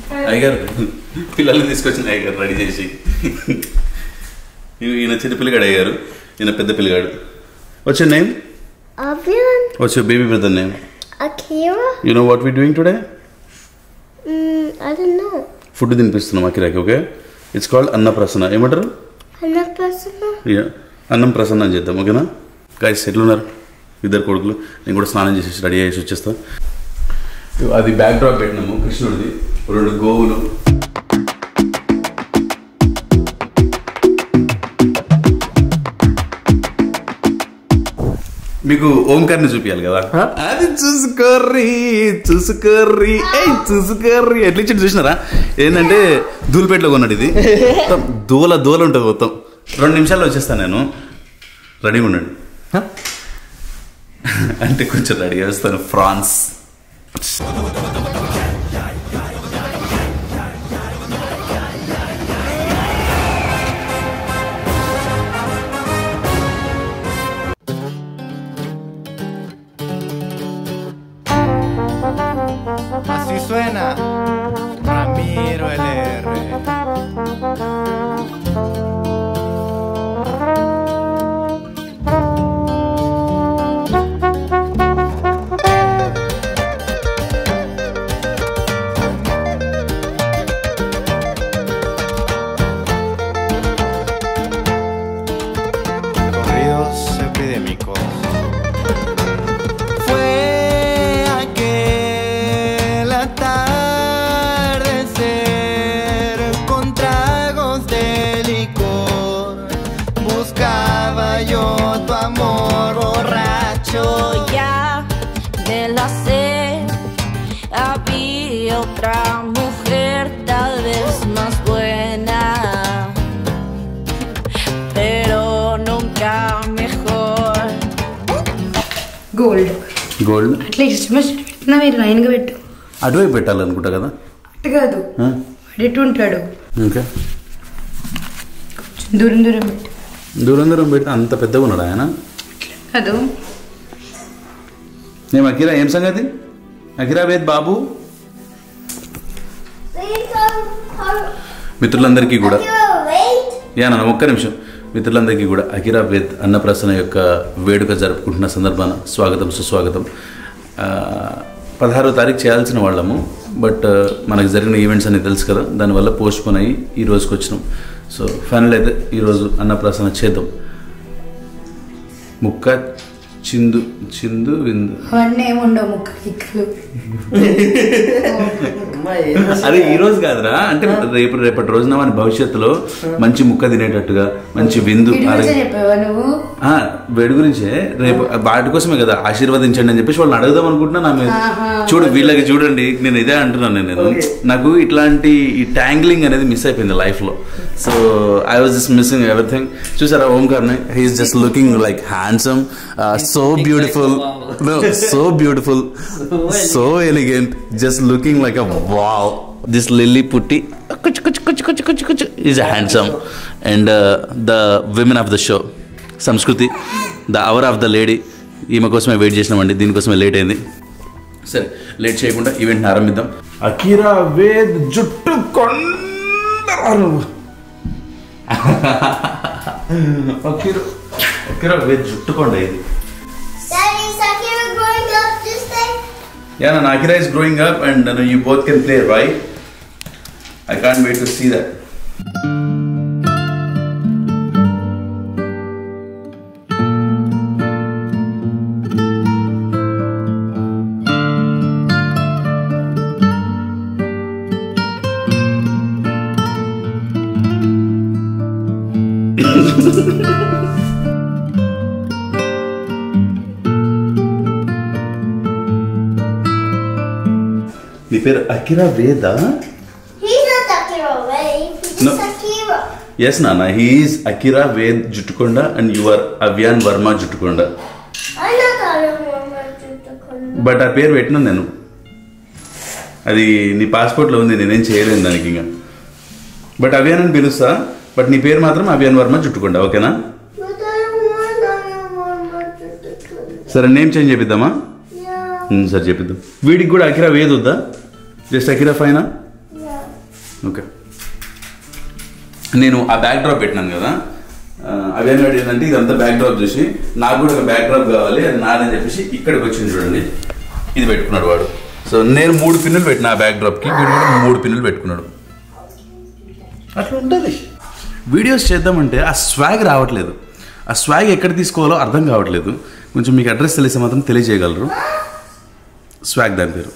అయ్యగారు పిల్లల్ని తీసుకొచ్చిన అయ్యగారు రెడీ చేసి ఈ- ఈయన చిన్న పిల్లగాడు అయ్యారు ఈయన పెద్ద పిల్లగాడు వచ్చే నేమ్ Avian, వచ్చే baby brother name Akira. You know what we doing today Mm, I don't know. Food తినిపిస్తున్నాం అకిరాకి ఓకే ఇట్స్ కాల్డ్ అన్న ప్రసన్న ఏమంటారు Another person. Yeah. అన్నం ప్రసన్నం చేద్దాం ఓకేనా గాయస్ ఎట్లున్నారు ఇద్దరు కొడుకులు నేను కూడా స్నానం చేసేసి రెడీ చేసి వచ్చేస్తా ఇగో అది బ్యాక్ డ్రాప్ పెట్టినాము కృష్ణుడిది రెండు గోవులు మీకు ఓంకార్ని చూపించాలి కదా అది చూసుకోర్రి చూసుకోర్రి ఏయ్ చూసుకోర్రి ఎట్లా ఇచ్చి చూసినారా ఏంటంటే ధూళిపేటలో కొన్నాడు ఇది మొత్తం దూల దూల ఉంటుంది మొత్తం రెండు నిమిషాల్లో వచ్చేస్తాను నేను రెడీగా ఉండండి అంటే కొంచెం రెడీ చేస్తాను France Así suena Ramiro LR. Corridos epidémicos. Fue aquel atardecer con tragos de licor. Buscaba yo tu amor borracho. ya de la sed había otra mujer tal vez más buena pero nunca mejor gold gold అట్లా ఇష్టం పెట్టినా మీరు లైన్గా పెట్టు అటువైపు పెట్టాలనుకుంటా కదా అట్టు కాదు ఆ? వాడు ఎటు ఉంటాడు ఇంకా కొంచెం దూరం దూరం పెట్టు దూరం దూరం పెడితే అంత పెద్దగా ఉన్నాడు ఆయన కాదు నేను అకిరా ఏం సంగతి అకిరా వేద్ బాబు Please come, come. మిత్రులందరికీ కూడా Akira, wait. యా నాన్న ఒక్క నిమిషం మిత్రులందరికీ కూడా అకిరా వేద్ అన్నప్రాసన యొక్క వేడుక జరుపుకుంటున్న సందర్భాన స్వాగతం సుస్వాగతం ఆ, పదహారో తారీఖు చేయాల్సిన వాళ్ళము బట్ మనకు జరిగిన ఈవెంట్స్ అన్ని తెలుసు కదా దానివల్ల పోస్ట్ పోన్ అయ్యి ఈ రోజుకి వచ్చినాం సో ఫైనల్ అయితే ఈరోజు అన్నప్రాసన చేద్దాం ముక్క చిందు చిందు విందు అవన్నీ ఏమి ఉండవు ముక్క కిక్కులు అదే ఈ రోజు కాదురా అంటే రేపు రేపటి రోజున మన భవిష్యత్తులో మంచి ముక్క తినేటట్టుగా మంచి విందు వీటి ఆరోగ్య- గురించే చెప్పావా నువ్వు ఆ, వేడి గురించే రేపు వాటి కోసమే కదా ఆశీర్వదించండి అని చెప్పేసి వాళ్ళని అడుగుదాం అనుకుంటున్నా నా మీద ఆహా. చూడు వీళ్ళకి చూడండి నేను ఇదే అంటున్నాను నేను నాకు ఇట్లాంటి ఈ ట్యాంగ్లింగ్ అనేది మిస్ అయిపోయింది లైఫ్ లో so I was just missing everything చూసారా Omkar he's just looking like handsome so beautiful so beautiful so elegant just looking like a wow this లిల్లీ పుట్టి కుచ్ కుచ్ కుచ్ కుచ్ కుచ్ కుచ్ is handsome and the women of the show Sanskriti the hour of the lady ఈమె కోసమే వెయిట్ చేసినామండి దీనికోసమే లేట్ అయింది సరే లేట్ చేయకుండా ఈవెంట్ని ఆరంభిద్దాం అకీరా వేద్ జుట్టు కొండరారు అకీరా అకీరా వేద్ జుట్టు కొండ ఇది Daddy, is Akira growing up this day? Yeah, no, Akira is growing up and uh, you both can play, right? I can't wait to see that. నీ పేరు Akira Veda He's not Akira, right? He's No. just Akira. Yes నాన్న he's Akira Ved Juttukonda and your Avyan Varma Juttukonda I'm not Akira, Akira. But ఆ పేరు పెట్టినా నేను అది నీ పాస్పోర్ట్లో ఉంది నేనేం చేయలేను దానికి ఇంకా బట్ అవ్యాన్ అని పిలుస్తా బట్ నీ పేరు మాత్రం అవ్యాన్ వర్మ జుట్టుకొండ ఓకేనా But I don't want Akira. సరే నేమ్ చేంజ్ చేపిద్దామా Yeah, ఉమ్, సరే చెప్పిద్దాం వీడికి కూడా అకిరా వేద్ వద్దా జస్ట్ అకిరా ఫైనా yeah. ఓకే నేను ఆ బ్యాక్ డ్రాప్ పెట్టినాను కదా ఆ, అవేం ఏంటంటే ఇదంతా బ్యాక్ డ్రాప్ చూసి నాకు కూడా ఒక బ్యాక్ డ్రాప్ కావాలి అది నాదని చెప్పేసి ఇక్కడికి వచ్చింది చూడండి ఇది పెట్టుకున్నాడు వాడు సో నేను మూడు పిన్నులు పెట్టిన ఆ బ్యాక్ డ్రాప్కి వీడు కూడా మూడు పిన్నులు పెట్టుకున్నాడు అట్లా ఉంటుంది వీడియోస్ చేద్దామంటే ఆ స్వాగ్ రావట్లేదు ఆ స్వాగ్ ఎక్కడ తీసుకోవాలో అర్థం కావట్లేదు కొంచెం మీకు అడ్రస్ తెలిస్తే మాత్రం తెలియజేయగలరు స్వాగ్ దాని పేరు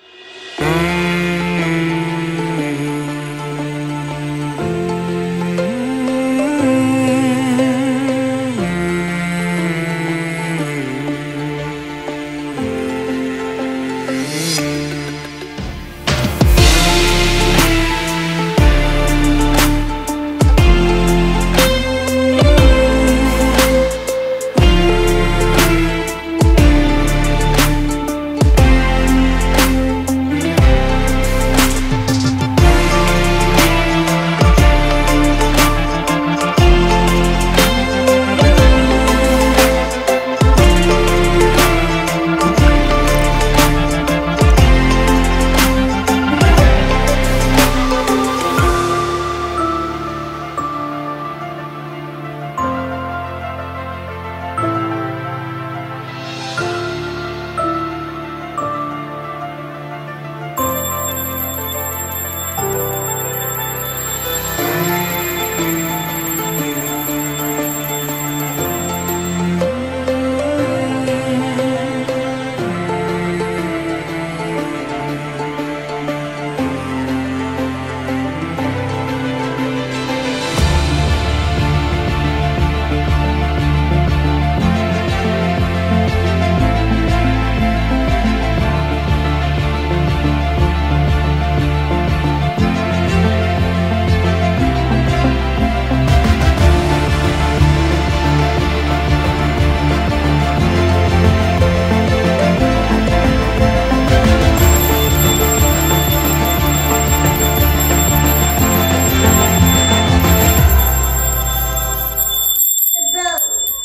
The boat.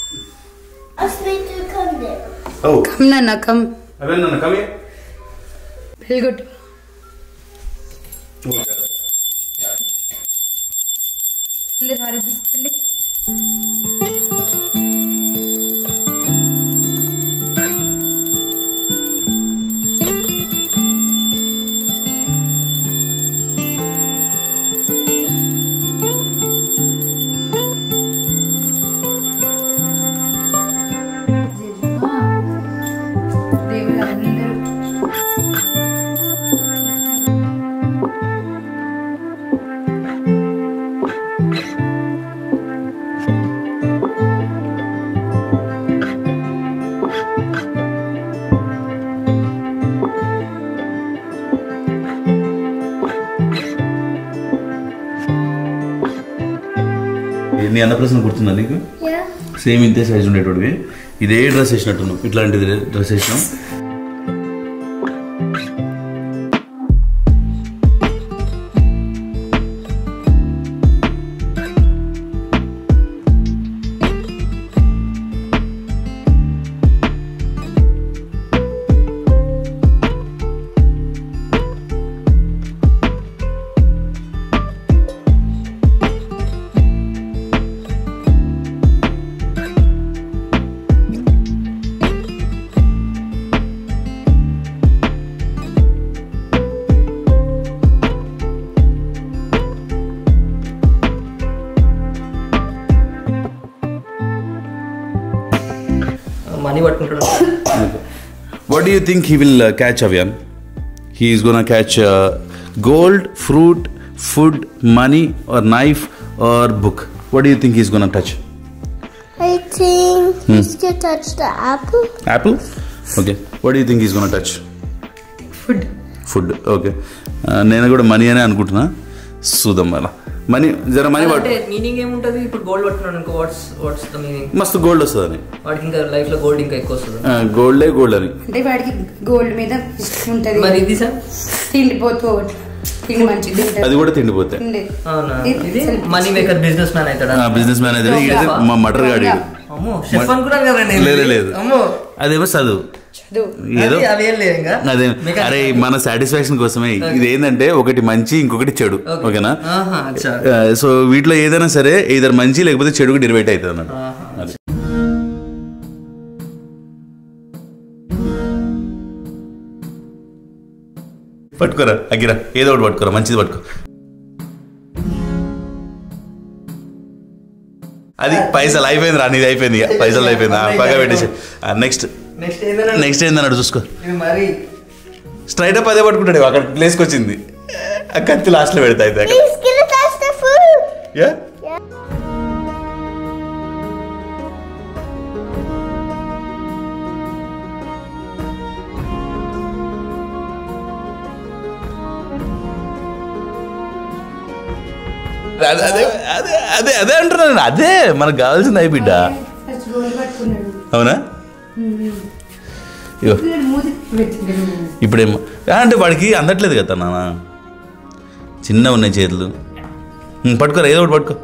Ask me to come there. Oh come నాన్న కమ్ అవే నన్ను కవి వెరీ గుడ్ అందరు హారతి తీసుకోండి దేవుడు అందరూ నీ అన్నప్రశ్న గుర్తుందా నీకు Yeah. సేమ్ ఇంతే సైజ్ ఉండేటోడివి ఇదే డ్రెస్ వేసినట్టు నువ్వు ఇట్లాంటిది డ్రెస్ వేసినావు మనీ పట్టుకుంటాడు what do you think he will catch Avyan he is gonna catch gold fruit food money or knife or book what do you think he's gonna touch I think he's gonna touch the apple. Apple okay what you think he's gonna touch food food okay నేను కూడా money అనే అనుకుంటున్నా చూద్దాం మళ్ళా money జర money అంటే పట్టు meaning ఏముంటది ఇప్పుడు గోల్డ్ పట్టుకున్నాడు అనుకో వాట్స్ వాట్స్ ద మీనింగ్ మస్తు గోల్డ్ వస్తుందని వాడికి ఇంకా లైఫ్ లో గోల్డ్ ఇంకా ఎక్కువ వస్తుంది గోల్డే గోల్డ్ అని అంటే వాడికి గోల్డ్ మీద ఇష్టం ఉంటది మరి ఇది సార్ తిండిపోతూ తిండి మంచిది తింటది అది కూడా తిండిపోతే తిండి. అవునా ఇది ఇది అసలు మనీ మేకర్ బిజినెస్ మ్యాన్ అవుతాడా బిజినెస్ మ్యాన్ అయితే ఈడైతే మా మటర్ గాడి అమ్మో షెఫ్ అనుకున్నాను కదండి లేదు లేదు అమ్మో అదేమో చదువు చదువు ఏదో అది- అవి ఏం లేవు ఇంకా అదే Mechanical. అరే మన సాటిస్ఫాక్షన్ కోసమే ఇది ఏంటంటే ఒకటి మంచి ఇంకొకటి చెడు Okay. ఓకేనా ఆహా, అచ్చా. సో వీటిలో ఏదైనా సరే ఇద్దరు మంచి లేకపోతే చెడుకు డిరైట్ అవుతుంది అన్నమాట ఆహా. అది. పట్టుకోరా అగ్గిరా ఏదో ఒకటి పట్టుకోరా మంచిది పట్టుకో అది పైసలు అయిపోయింది రా నీది అయిపోయింది ఇక పైసలు అయిపోయింది ఆ, పక్క పెట్టేసి నెక్స్ట్ నెక్స్ట్ ఏదైనా నెక్స్ట్ ఏందన్నాడు చూసుకో ఇది మరి స్ట్రైట్ అప్ అదే పట్టుకుంటాడు అక్కడ ప్లేస్కి వచ్చింది ఆ కత్తి లాస్ట్లో పెడతా అయితే అక్కడ Please give us the food. Yeah? అదే అదే అదే అదే అదే అంటున్నాను అదే మనకు కావాల్సింది అయి బిడ్డ ఫస్ట్ గోల్డ్ పట్టుకున్నాడు అవునా ఇగో వీడు మూతి పెట్టిండు ఇప్పుడేమో ఆ, అంటే వాడికి అందట్లేదు కదా నాన్న చిన్న ఉన్నాయి చేతులు ఉమ్, పట్టుకోరా ఏదో ఒకటి పట్టుకో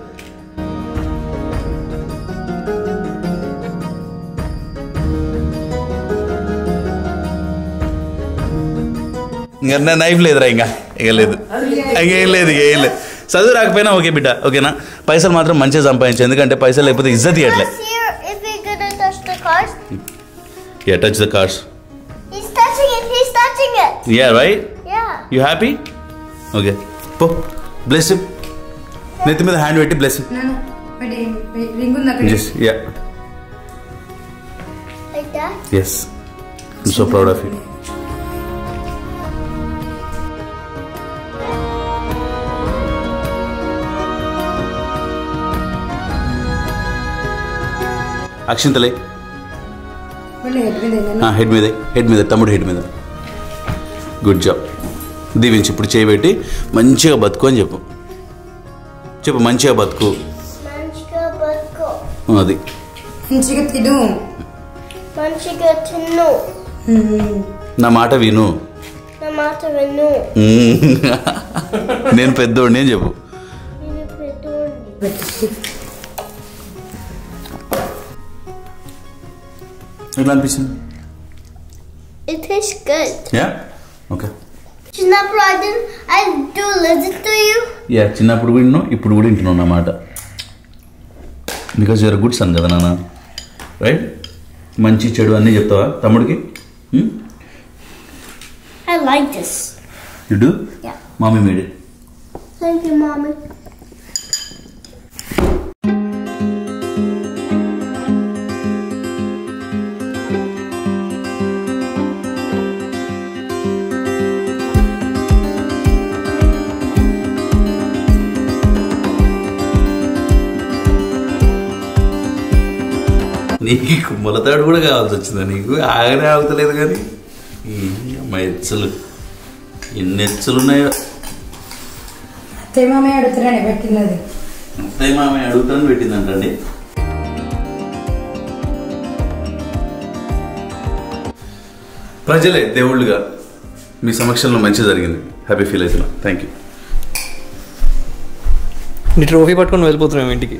ఇంకా నా నైఫ్ లేదురా ఇంకా ఇక లేదు ఇక ఏం లేదు ఇక ఏం లేదు చదువు రాకపోయినా ఓకే బిడ్డ ఓకేనా పైసలు మాత్రం మంచిగా సంపాదించు ఎందుకంటే పైసలు లేకపోతే ఇజ్జత్ ఇవ్వట్లే Let's hear if we're gonna touch the cards. Yeah touch the cards He's touching it. He's touching it. Yeah right Yeah. You happy okay పో బ్లెస్ నెత్తి మీద హ్యాండ్ పెట్టి బ్లెస్ నాన్న మరి రింగ్ ఉంది అక్కడ just yeah Like that. Yes so proud of you అక్షింతలే మళ్ళీ హెడ్ మీద ఏదైనా హెడ్ మీద హెడ్ మీద తమ్ముడు హెడ్ మీద గుడ్ జాబ్ దీవించి ఇప్పుడు చేయబెట్టి మంచిగా బతుకు అని చెప్పు చెప్పు మంచిగా బతుకు మంచిగా బతుకు అది మంచిగా తిను మంచిగా తిను నా మాట విను నా మాట విను నేను పెద్దోడిని అని చెప్పు నేను పెద్దోడిని ఎట్లా అనిపిస్తుంది It tastes good. Yeah okay చిన్నప్పుడు I didn't I do listen to you. Yeah చిన్నప్పుడు కూడా విన్నావు ఇప్పుడు కూడా వింటున్నావు నా మాట బికాజ్ యూఆర్ గుడ్ సన్ కదా నాన్న రైట్ మంచి చెడు అన్నీ చెప్తావా తమ్ముడికి I like this. You do Yeah. Mommy made it Thank you, mommy. నీకు మొలతాడు కూడా కావాల్సి వచ్చిందా నీకు ఆగనే ఆగుతలేదు కానీ ఈ అమ్మాయి ఎచ్చలు ఎన్ని ఎచ్చలు ఉన్నాయో తేమామే అడుగుతున్నాడు పెట్టినది అత్తయ్య మామయ్య అడుగుతాను పెట్టిందంటండి ప్రజలే దేవుళ్ళుగా మీ సమక్షంలో మంచి జరిగింది హ్యాపీ ఫీల్ అవుతున్నా థ్యాంక్ యూ నీ ట్రోఫీ పట్టుకొని వెళ్ళిపోతున్నాం ఇంటికి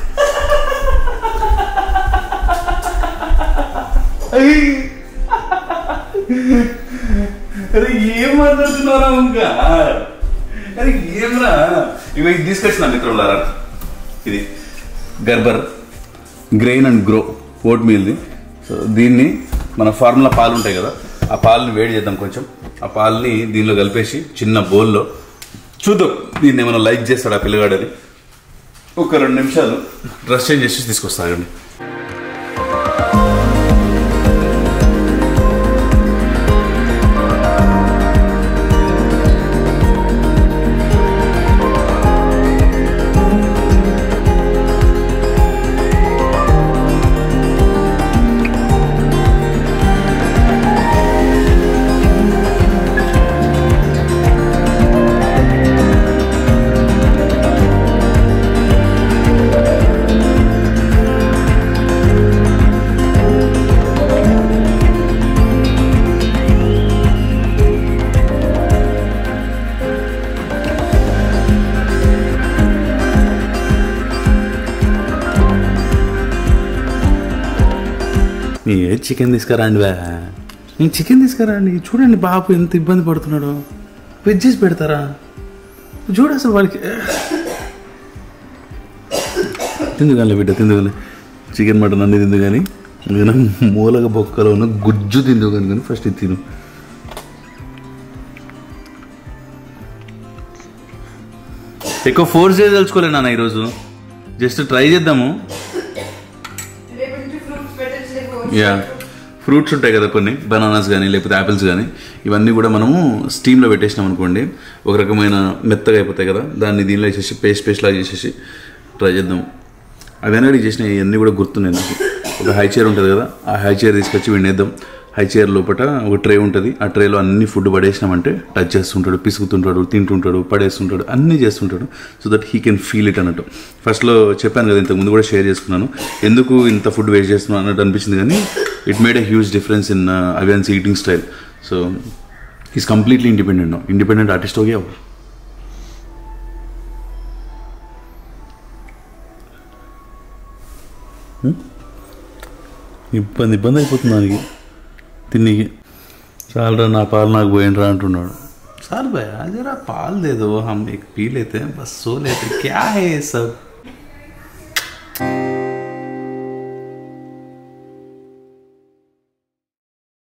అరే ఏం మాట్లాడుతున్నారా ఇంకా అరే ఏమ్రా ఇవి ఇది తీసుకొచ్చిన మిత్రులారా ఇది Gerber grain and grow oat మీల్ది సో దీన్ని మన ఫార్ములా పాలు ఉంటాయి కదా ఆ పాలని వేడి చేద్దాం కొంచెం ఆ పాలని దీనిలో కలిపేసి చిన్న బౌల్లో చూద్దాం దీన్ని ఏమైనా లైక్ చేస్తాడు ఆ పిల్లగాడని ఒక రెండు నిమిషాలు డ్రెస్ చేంజ్ చేసి తీసుకొస్తాగండి ఏ చికెన్ తీసుకురండి బా నేను చికెన్ తీసుకురండి చూడండి బాబు ఎంత ఇబ్బంది పడుతున్నాడో వెజ్ చేసి పెడతారా చూడు అసలు వాడికి తిందుగానే బిడ్డ తిందుగానే చికెన్ మటన్ అన్ని తిందు కానీ నేను మూలగ బొక్కలో ఉన్న గుజ్జు తిందు కానీ కానీ ఫస్ట్ ఇది తిను ఎక్కువ ఫోర్స్ చేయదలుచుకోలే నాన్న ఈరోజు జస్ట్ ట్రై చేద్దాము యా ఫ్రూట్స్ ఉంటాయి కదా కొన్ని బనానాస్ కానీ లేకపోతే యాపిల్స్ కానీ ఇవన్నీ కూడా మనము స్టీమ్లో పెట్టేసినాం అనుకోండి ఒక రకమైన మెత్తగా అయిపోతాయి కదా దాన్ని దీనిలో వేసేసి పేస్ట్ పేస్ట్ లాగా చేసేసి ట్రై చేద్దాం అవన్నీ చేసిన ఇవన్నీ కూడా గుర్తున్నాయి నాకు ఒక హై చైర్ ఉంటుంది కదా ఆ హై చైర్ తీసుకొచ్చి వినేద్దాం హై చైర్ లోపల ఒక ట్రే ఉంటుంది ఆ ట్రేలో అన్ని ఫుడ్ పడేసినామంటే టచ్ చేస్తుంటాడు పిసుకుతుంటాడు తింటుంటాడు పడేస్తుంటాడు అన్నీ చేస్తుంటాడు so that he can feel it అన్నట్టు ఫస్ట్లో చెప్పాను కదా ఇంతకు ముందు కూడా షేర్ చేసుకున్నాను ఎందుకు ఇంత ఫుడ్ వేస్ట్ చేస్తున్నాను అన్నట్టు అనిపించింది కానీ it made a huge difference in Avyan's eating style so is completely independent independent artist हो गया वो ఇబ్బంది ఇబ్బంది అయిపోతుంది దానికి తిన్నికి చాలరా నా పాలు నాకు పోయినరా అంటున్నాడు సార్ భయ జరా పాలు दे दो हम एक पी लेते हैं बस सो लेते हैं क्या है ये सब